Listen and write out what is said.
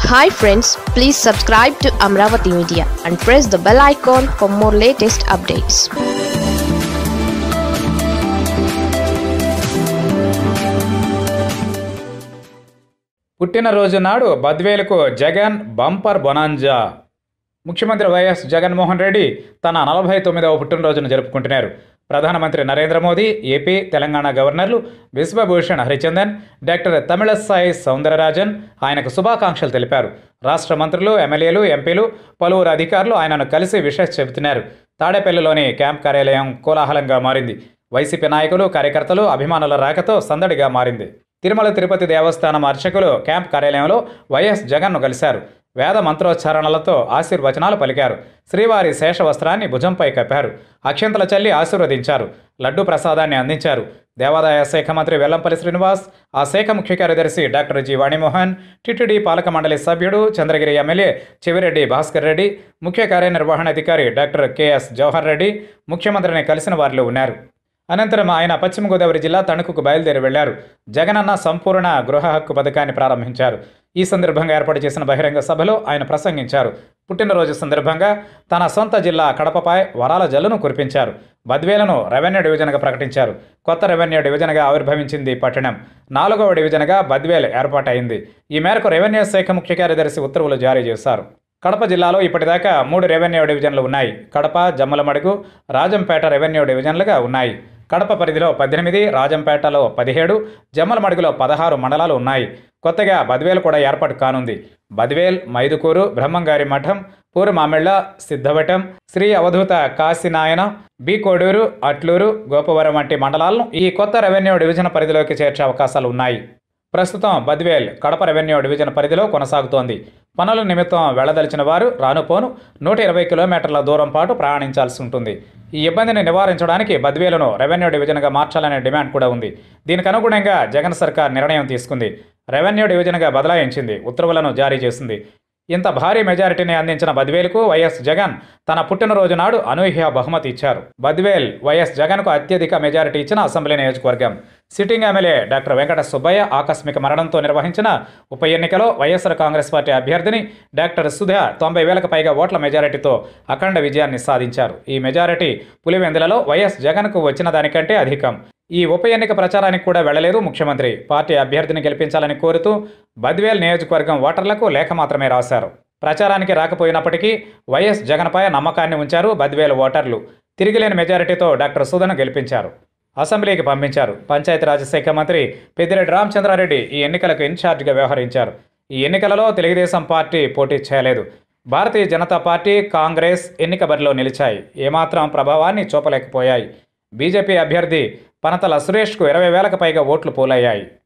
hi friends please subscribe to Amaravati media and press the bell icon for more latest updates పుట్టినరోజు నాడు బద్వేలుకు Jagan bumper bonanza ముఖ్యమంత్రి YS Jaganmohan Reddy తన నలభై తొమ్మిదవ పుట్టినరోజును జరుపుకుంటున్నారు ప్రధానమంత్రి నరేంద్ర మోదీ ఏపీ తెలంగాణ గవర్నర్లు విశ్వభూషణ్ హరిచందన్ డాక్టర్ తమిళసాయి సౌందరరాజన్ ఆయనకు శుభాకాంక్షలు తెలిపారు రాష్ట్ర మంత్రులు ఎమ్మెల్యేలు ఎంపీలు పలువురు అధికారులు ఆయనను కలిసి విషెస్ చెబుతున్నారు తాడేపల్లిలోని క్యాంప్ కార్యాలయం కోలాహలంగా మారింది వైసీపీ నాయకులు కార్యకర్తలు అభిమానుల రాకతో సందడిగా మారింది తిరుమల తిరుపతి దేవస్థానం అర్చకులు క్యాంప్ కార్యాలయంలో వైఎస్ జగన్ను కలిశారు వేద మంత్రోచ్చారణలతో ఆశీర్వచనాలు పలికారు శ్రీవారి శేషవస్త్రాన్ని భుజంపై కప్పారు అక్షంతల చల్లి ఆశీర్వదించారు లడ్డు ప్రసాదాన్ని అందించారు దేవాదాయ శాఖ మంత్రి వెల్లంపల్లి శ్రీనివాస్ ఆ శాఖ ముఖ్య కార్యదర్శి డాక్టర్ జి వాణిమోహన్ టిటిడి పాలక మండలి సభ్యుడు చంద్రగిరి ఎమ్మెల్యే చెవిరెడ్డి భాస్కర్ రెడ్డి ముఖ్య కార్యనిర్వహణాధికారి డాక్టర్ కెఎస్ జవహర్ రెడ్డి ముఖ్యమంత్రిని కలిసిన వారిలో ఉన్నారు అనంతరం ఆయన పశ్చిమ గోదావరి జిల్లా తణుకుకు బయలుదేరి వెళ్లారు జగనన్న సంపూర్ణ గృహ హక్కు పథకాన్ని ప్రారంభించారు ఈ సందర్భంగా ఏర్పాటు చేసిన బహిరంగ సభలో ఆయన ప్రసంగించారు పుట్టినరోజు సందర్భంగా తన సొంత జిల్లా కడపపై వరాల జల్లును కురిపించారు బద్వేలను రెవెన్యూ డివిజన్గా ప్రకటించారు కొత్త రెవెన్యూ డివిజన్గా ఆవిర్భవించింది పట్టణం నాలుగవ డివిజన్గా బద్వేల్ ఏర్పాటైంది ఈ మేరకు రెవెన్యూ శాఖ ముఖ్య కార్యదర్శి ఉత్తర్వులు జారీ చేశారు కడప జిల్లాలో ఇప్పటిదాకా మూడు రెవెన్యూ డివిజన్లు ఉన్నాయి కడప జమ్మలమడుగు రాజంపేట రెవెన్యూ డివిజన్లుగా ఉన్నాయి కడప పరిధిలో పద్దెనిమిది రాజంపేటలో పదిహేడు జమ్మలమడుగులో పదహారు మండలాలు ఉన్నాయి కొత్తగా బద్వేల్ కూడా ఏర్పాటు కానుంది బద్వేల్ మైదుకూరు బ్రహ్మంగారి మఠం పూర్మామిళ్ళ సిద్ధవటం శ్రీ అవధూత కాశీనాయన బి కోడూరు అట్లూరు గోపవరం వంటి మండలాలను ఈ కొత్త రెవెన్యూ డివిజన్ పరిధిలోకి చేర్చే అవకాశాలు ఉన్నాయి ప్రస్తుతం బద్వేల్ కడప రెవెన్యూ డివిజన్ పరిధిలో కొనసాగుతోంది పనుల నిమిత్తం వెళ్లదలిచిన వారు రానుపోను నూట ఇరవై కిలోమీటర్ల దూరం పాటు ప్రయాణించాల్సి ఉంటుంది ఈ ఇబ్బందిని నివారించడానికి బద్వేలును రెవెన్యూ డివిజన్గా మార్చాలనే డిమాండ్ కూడా ఉంది దీనికి అనుగుణంగా జగన్ సర్కార్ నిర్ణయం తీసుకుంది రెవెన్యూ డివిజన్గా బదలాయించింది ఉత్తర్వులను జారీ చేసింది ఇంత భారీ మెజారిటీని అందించిన బద్వేల్కు వైఎస్ జగన్ తన పుట్టినరోజు నాడు అనూహ్య బహుమతి ఇచ్చారు బద్వేల్ వైఎస్ జగన్కు అత్యధిక మెజారిటీ ఇచ్చిన అసెంబ్లీ నియోజకవర్గం sitting MLA doctor Venkata Subbaiah ఆకస్మిక మరణంతో నిర్వహించిన ఉప ఎన్నికలో వైఎస్ఆర్ కాంగ్రెస్ పార్టీ అభ్యర్థిని డాక్టర్ సుధా తొంభై వేలకు పైగా ఓట్ల మెజారిటీతో అఖండ విజయాన్ని సాధించారు ఈ మెజారిటీ పులివెందులలో వైఎస్ జగన్కు వచ్చిన దానికంటే అధికం ఈ ఉప ఎన్నిక ప్రచారానికి కూడా వెళ్లలేదు ముఖ్యమంత్రి పార్టీ అభ్యర్థిని గెలిపించాలని కోరుతూ బద్వేల్ నియోజకవర్గం ఓటర్లకు లేఖ మాత్రమే రాశారు ప్రచారానికి రాకపోయినప్పటికీ వైఎస్ జగన్పై నమ్మకాన్ని ఉంచారు బద్వేల్ ఓటర్లు తిరిగిలేని మెజారిటీతో డాక్టర్ సుధను గెలిపించారు అసెంబ్లీకి పంపించారు పంచాయతీరాజ్ శాఖ మంత్రి పెద్దిరెడ్డి రామచంద్రారెడ్డి ఈ ఎన్నికలకు ఇన్ఛార్జిగా వ్యవహరించారు ఈ ఎన్నికలలో తెలుగుదేశం పార్టీ పోటీ చేయలేదు భారతీయ జనతా పార్టీ కాంగ్రెస్ ఎన్నిక బరిలో నిలిచాయి ఏమాత్రం ప్రభావాన్ని చూపలేకపోయాయి బీజేపీ అభ్యర్థి పనతల సురేష్కు ఇరవై వేలకు పైగా ఓట్లు పోలయ్యాయి